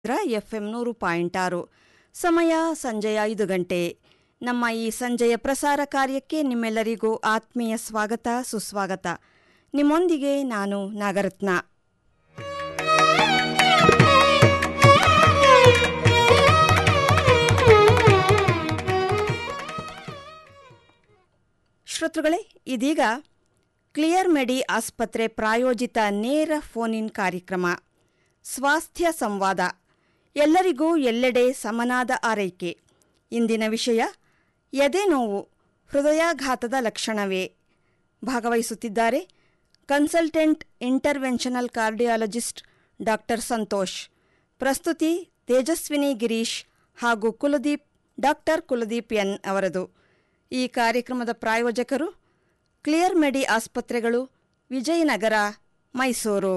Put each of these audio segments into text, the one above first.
F M ನೂರು point ಆರು ಸಮಯ ಸಂಜೆಯ ಐದು ಗಂಟೆ ನಮ್ಮ ಈ ಸಂಜೆಯ ಪ್ರಸಾರ ಕಾರ್ಯಕ್ಕೆ ನಿಮ್ಮೆಲ್ಲರಿಗೂ ಆತ್ಮೀಯ ಸ್ವಾಗತ ಸುಸ್ವಾಗತ ನಿಮ್ಮೊಂದಿಗೆ ನಾನು ನಾಗರತ್ನ ಶ್ರೋತೃಗಳೇ ಇದೀಗ ಕ್ಲಿಯರ್ ಮೆಡಿ ಆಸ್ಪತ್ರೆ ಪ್ರಾಯೋಜಿತ ನೇರ ಫೋನ್ ಇನ್ ಕಾರ್ಯಕ್ರಮ ಸ್ವಾಸ್ಥ್ಯ ಸಂವಾದ ಎಲ್ಲರಿಗೂ ಎಲ್ಲೆಡೆ ಸಮನಾದ ಆರೈಕೆ ಇಂದಿನ ವಿಷಯ ಎದೆ ನೋವು ಹೃದಯಾಘಾತದ ಲಕ್ಷಣವೇ ಭಾಗವಹಿಸುತ್ತಿದ್ದಾರೆ consultant interventional cardiologist doctor Santosh ಪ್ರಸ್ತುತಿ ತೇಜಸ್ವಿನಿ ಗಿರೀಶ್ ಹಾಗೂ ಕುಲದೀಪ್ ಡಾಕ್ಟರ್ ಕುಲದೀಪ್ ಎನ್ ಅವರದು ಈ ಕಾರ್ಯಕ್ರಮದ ಪ್ರಾಯೋಜಕರು ಕ್ಲಿಯರ್ ಮೆಡಿ ಆಸ್ಪತ್ರೆಗಳು ವಿಜಯನಗರ ಮೈಸೂರು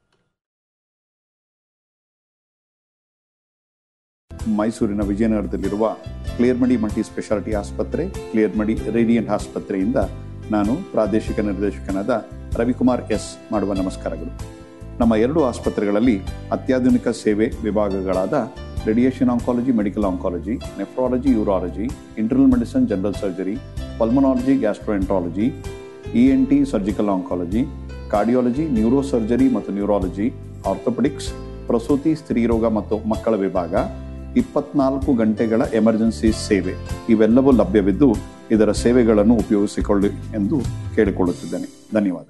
ಮೈಸೂರಿನ ವಿಜಯನಗರದಲ್ಲಿರುವ ಕ್ಲಿಯರ್ ಮಡಿ ಮಲ್ಟಿ ಸ್ಪೆಷಾಲಿಟಿ ಆಸ್ಪತ್ರೆ ಕ್ಲಿಯರ್ ಮಡಿ ರೇಡಿಯಂಟ್ ಆಸ್ಪತ್ರೆಯಿಂದ ನಾನು ಪ್ರಾದೇಶಿಕ ನಿರ್ದೇಶಕನಾದ ರವಿಕುಮಾರ್ ಎಸ್ ಮಾಡುವ ನಮಸ್ಕಾರಗಳು ನಮ್ಮ ಎರಡು ಆಸ್ಪತ್ರೆಗಳಲ್ಲಿ ಅತ್ಯಾಧುನಿಕ ಸೇವೆ ವಿಭಾಗಗಳಾದ radiation oncology medical oncology nephrology urology internal medicine general surgery pulmonology gastroenterology E N T surgical oncology cardiology neuro surgery ಮತ್ತು ನ್ಯೂರಾಲಜಿ ಆರ್ಥೋಪೆಡಿಕ್ಸ್ ಪ್ರಸೂತಿ ಸ್ತ್ರೀರೋಗ ಮತ್ತು ಮಕ್ಕಳ ವಿಭಾಗ ಇಪ್ಪತ್ನಾಲ್ಕು ಗಂಟೆಗಳ ಎಮರ್ಜೆನ್ಸಿ ಸೇವೆ ಇವೆಲ್ಲವೂ ಲಭ್ಯವಿದ್ದು ಇದರ ಸೇವೆಗಳನ್ನು ಉಪಯೋಗಿಸಿಕೊಳ್ಳಿ ಎಂದು ಕೇಳಿಕೊಳ್ಳುತ್ತಿದ್ದೇನೆ ಧನ್ಯವಾದ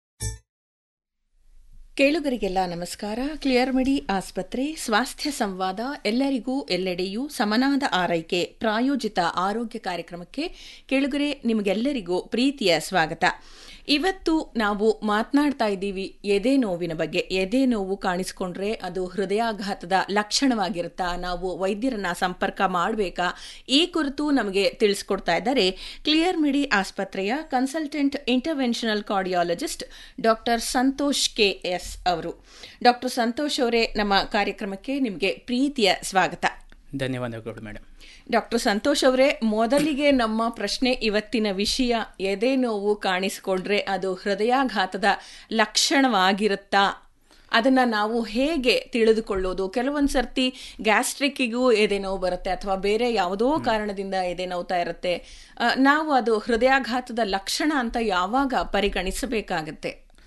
ಕೇಳುಗರಿಗೆಲ್ಲ ನಮಸ್ಕಾರ ಕ್ಲಿಯರ್ ಮೆಡಿ ಆಸ್ಪತ್ರೆ ಸ್ವಾಸ್ಥ್ಯ ಸಂವಾದ ಎಲ್ಲರಿಗೂ ಎಲ್ಲೆಡೆಯೂ ಸಮನಾದ ಆರೈಕೆ ಪ್ರಾಯೋಜಿತ ಆರೋಗ್ಯ ಕಾರ್ಯಕ್ರಮಕ್ಕೆ ಕೇಳುಗರೆ ನಿಮಗೆಲ್ಲರಿಗೂ ಪ್ರೀತಿಯ ಸ್ವಾಗತ ಇವತ್ತು ನಾವು ಮಾತನಾಡ್ತಾ ಇದ್ದೀವಿ ಎದೆ ನೋವಿನ ಬಗ್ಗೆ ಎದೆ ನೋವು ಕಾಣಿಸ್ಕೊಂಡ್ರೆ ಅದು ಹೃದಯಾಘಾತದ ಲಕ್ಷಣವಾಗಿರುತ್ತಾ ನಾವು ವೈದ್ಯರನ್ನ ಸಂಪರ್ಕ ಮಾಡಬೇಕಾ ಈ ಕುರಿತು ನಮಗೆ ತಿಳಿಸ್ಕೊಡ್ತಾ ಇದ್ದಾರೆ ಕ್ಲಿಯರ್ ಮೆಡಿ ಆಸ್ಪತ್ರೆಯ consultant interventional cardiologist doctor Santosh K S ಅವರು ಡಾಕ್ಟರ್ ಸಂತೋಷ್ ಅವರೇ ನಮ್ಮ ಕಾರ್ಯಕ್ರಮಕ್ಕೆ ನಿಮಗೆ ಪ್ರೀತಿಯ ಸ್ವಾಗತ ಧನ್ಯವಾದಗಳು ಮೇಡಮ್ ಡಾಕ್ಟರ್ ಸಂತೋಷ್ ಅವರೇ ಮೊದಲಿಗೆ ನಮ್ಮ ಪ್ರಶ್ನೆ ಇವತ್ತಿನ ವಿಷಯ ಎದೆ ನೋವು ಕಾಣಿಸಿಕೊಂಡ್ರೆ ಅದು ಹೃದಯಾಘಾತದ ಲಕ್ಷಣವಾಗಿರುತ್ತಾ ಅದನ್ನ ನಾವು ಹೇಗೆ ತಿಳಿದುಕೊಳ್ಳೋದು ಕೆಲವೊಂದು ಸರ್ತಿ ಗ್ಯಾಸ್ಟ್ರಿಕ್ಕಿಗೂ ಎದೆ ನೋವು ಬರುತ್ತೆ ಅಥವಾ ಬೇರೆ ಯಾವುದೋ ಕಾರಣದಿಂದ ಎದೆ ನೋವ್ತಾ ಇರುತ್ತೆ ನಾವು ಅದು ಹೃದಯಾಘಾತದ ಲಕ್ಷಣ ಅಂತ ಯಾವಾಗ ಪರಿಗಣಿಸಬೇಕಾಗತ್ತೆ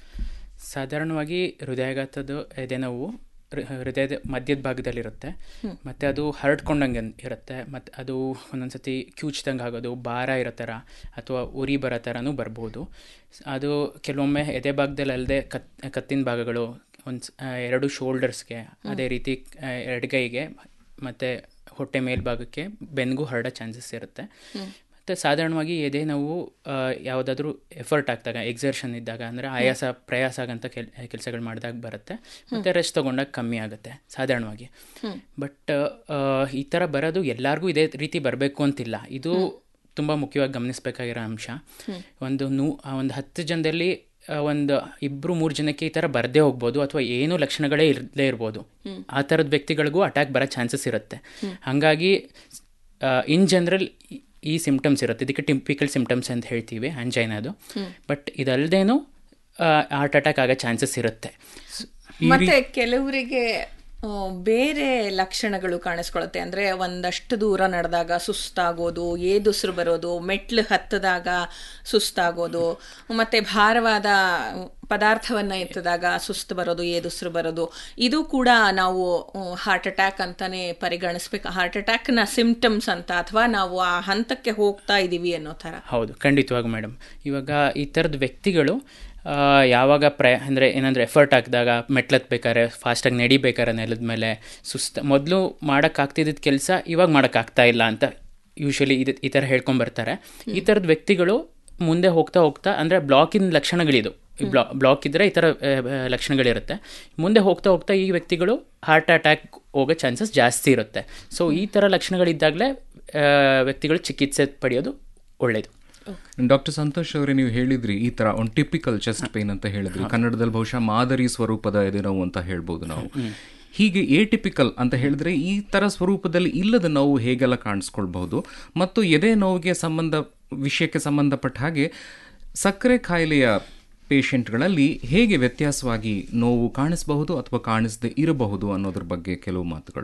ಸಾಧಾರಣವಾಗಿ ಹೃದಯಾಘಾತದ ಎದೆ ನೋವು ಹೃದಯದ ಮಧ್ಯದ ಭಾಗದಲ್ಲಿರುತ್ತೆ ಮತ್ತು ಅದು ಹರಡ್ಕೊಂಡಂಗೆ ಇರುತ್ತೆ ಮತ್ತು ಅದು ಒಂದೊಂದ್ಸತಿ ಕ್ಯೂಚ್ದಂಗೆ ಆಗೋದು ಭಾರ ಇರೋ ಥರ ಅಥವಾ ಉರಿ ಬರೋ ಥರನೂ ಬರ್ಬೋದು ಅದು ಕೆಲವೊಮ್ಮೆ ಎದೆ ಭಾಗದಲ್ಲಿ ಅಲ್ಲದೆ ಕತ್ ಕತ್ತಿನ ಭಾಗಗಳು ಒಂದು ಎರಡು ಶೋಲ್ಡರ್ಸ್ಗೆ ಅದೇ ರೀತಿ ಎಡಗೈಗೆ ಮತ್ತು ಹೊಟ್ಟೆ ಮೇಲ್ಭಾಗಕ್ಕೆ ಬೆನ್ಗೂ ಹರಡೋ ಚಾನ್ಸಸ್ ಇರುತ್ತೆ ಮತ್ತು ಸಾಧಾರಣವಾಗಿ ಎದೆ ನಾವು ಯಾವುದಾದ್ರೂ ಎಫರ್ಟ್ ಆಗ್ದಾಗ ಎಕ್ಸರ್ಷನ್ ಇದ್ದಾಗ ಅಂದರೆ ಆಯಾಸ ಪ್ರಯಾಸ ಆಗಂತ ಕೆಲ್ ಕೆಲಸಗಳು ಮಾಡಿದಾಗ ಬರುತ್ತೆ ಮತ್ತು ರೆಸ್ಟ್ ತೊಗೊಂಡಾಗ ಕಮ್ಮಿ ಆಗುತ್ತೆ ಸಾಧಾರಣವಾಗಿ ಬಟ್ ಈ ಥರ ಬರೋದು ಎಲ್ಲರಿಗೂ ಇದೇ ರೀತಿ ಬರಬೇಕು ಅಂತಿಲ್ಲ ಇದು ತುಂಬ ಮುಖ್ಯವಾಗಿ ಗಮನಿಸಬೇಕಾಗಿರೋ ಅಂಶ ಒಂದು ನೂ ಒಂದು ಹತ್ತು ಜನದಲ್ಲಿ ಒಂದು ಇಬ್ಬರು ಮೂರು ಜನಕ್ಕೆ ಈ ಥರ ಬರದೇ ಹೋಗ್ಬೋದು ಅಥವಾ ಏನೂ ಲಕ್ಷಣಗಳೇ ಇರದೇ ಇರ್ಬೋದು ಆ ಥರದ ವ್ಯಕ್ತಿಗಳಿಗೂ ಅಟ್ಯಾಕ್ ಬರೋ ಚಾನ್ಸಸ್ ಇರುತ್ತೆ ಹಾಗಾಗಿ ಇನ್ ಜನರಲ್ ಈ ಸಿಂಪ್ಟಮ್ಸ್ ಇರುತ್ತೆ ಇದಕ್ಕೆ ಟಿಪಿಕಲ್ ಸಿಂಪ್ಟಮ್ಸ್ ಅಂತ ಹೇಳ್ತೀವಿ ಅಂಜೈನದು ಬಟ್ ಇದಲ್ದೇನು ಹಾರ್ಟ್ ಅಟ್ಯಾಕ್ ಆಗೋ ಚಾನ್ಸಸ್ ಇರುತ್ತೆ ಮತ್ತೆ ಕೆಲವರಿಗೆ ಬೇರೆ ಲಕ್ಷಣಗಳು ಕಾಣಿಸ್ಕೊಳುತ್ತೆ ಅಂದರೆ ಒಂದಷ್ಟು ದೂರ ನಡೆದಾಗ ಸುಸ್ತಾಗೋದು ಏದುಸಿರು ಬರೋದು ಮೆಟ್ಲು ಹತ್ತದಾಗ ಸುಸ್ತಾಗೋದು ಮತ್ತು ಭಾರವಾದ ಪದಾರ್ಥವನ್ನು ಎತ್ತಿದಾಗ ಸುಸ್ತು ಬರೋದು ಏದುಸಿರು ಬರೋದು ಇದು ಕೂಡ ನಾವು ಹಾರ್ಟ್ ಅಟ್ಯಾಕ್ ಅಂತಾನೆ ಪರಿಗಣಿಸ್ಬೇಕು ಹಾರ್ಟ್ ಅಟ್ಯಾಕ್ನ ಸಿಂಪ್ಟಮ್ಸ್ ಅಂತ ಅಥವಾ ನಾವು ಆ ಹಂತಕ್ಕೆ ಹೋಗ್ತಾ ಇದ್ದೀವಿ ಅನ್ನೋ ಥರ ಹೌದು ಖಂಡಿತವಾಗಿ ಮೇಡಮ್ ಇವಾಗ ಈ ಥರದ ವ್ಯಕ್ತಿಗಳು ಯಾವಾಗ ಪ್ರಯ ಅಂದರೆ ಏನಂದರೆ ಎಫರ್ಟ್ ಹಾಕಿದಾಗ ಮೆಟ್ಲತ್ಬೇಕಾದ್ರೆ ಫಾಸ್ಟಾಗಿ ನಡಿಬೇಕಾರೆ ನೆಲದ ಮೇಲೆ ಸುಸ್ತ ಮೊದಲು ಮಾಡೋಕ್ಕಾಗ್ತಿದ್ದ ಕೆಲಸ ಇವಾಗ ಮಾಡೋಕ್ಕಾಗ್ತಾ ಇಲ್ಲ ಅಂತ ಯೂಶ್ವಲಿ ಇದು ಈ ಥರ ಹೇಳ್ಕೊಂಬರ್ತಾರೆ ಈ ಥರದ ವ್ಯಕ್ತಿಗಳು ಮುಂದೆ ಹೋಗ್ತಾ ಹೋಗ್ತಾ ಅಂದರೆ ಬ್ಲಾಕಿನ ಲಕ್ಷಣಗಳಿದು ಬ್ಲಾ ಬ್ಲಾಕ್ ಇದ್ದರೆ ಈ ಥರ ಲಕ್ಷಣಗಳಿರುತ್ತೆ ಮುಂದೆ ಹೋಗ್ತಾ ಹೋಗ್ತಾ ಈ ವ್ಯಕ್ತಿಗಳು ಹಾರ್ಟ್ ಅಟ್ಯಾಕ್ ಹೋಗೋ ಚಾನ್ಸಸ್ ಜಾಸ್ತಿ ಇರುತ್ತೆ ಸೊ ಈ ಥರ ಲಕ್ಷಣಗಳಿದ್ದಾಗಲೇ ವ್ಯಕ್ತಿಗಳು ಚಿಕಿತ್ಸೆ ಪಡೆಯೋದು ಒಳ್ಳೆಯದು ಡಾಕ್ಟರ್ ಸಂತೋಷ್ ಅವರೇ ನೀವು ಹೇಳಿದ್ರಿ ಈ ತರ ಒಂದು ಟಿಪಿಕಲ್ ಚೆಸ್ಟ್ ಪೇನ್ ಅಂತ ಹೇಳಿದ್ರಿ ಕನ್ನಡದಲ್ಲಿ ಬಹುಶಃ ಮಾದರಿ ಸ್ವರೂಪದ ಎದೆ ನೋವು ಅಂತ ಹೇಳ್ಬೋದು ನಾವು ಹೀಗೆ ಎ ಟಿಪಿಕಲ್ ಅಂತ ಹೇಳಿದ್ರೆ ಈ ತರ ಸ್ವರೂಪದಲ್ಲಿ ಇಲ್ಲದ ನೋವು ಹೇಗೆಲ್ಲ ಕಾಣಿಸ್ಕೊಳ್ಬಹುದು ಮತ್ತು ಎದೆ ನೋವಿಗೆ ಸಂಬಂಧ ವಿಷಯಕ್ಕೆ ಸಂಬಂಧಪಟ್ಟ ಹಾಗೆ ಸಕ್ಕರೆ ಕಾಯಿಲೆಯ ಪೇಷಂಟ್ಗಳಲ್ಲಿ ಹೇಗೆ ವ್ಯತ್ಯಾಸವಾಗಿ ನೋವು ಕಾಣಿಸಬಹುದು ಅಥವಾ ಕಾಣಿಸದೆ ಇರಬಹುದು ಅನ್ನೋದ್ರ ಬಗ್ಗೆ ಕೆಲವು ಮಾತುಗಳು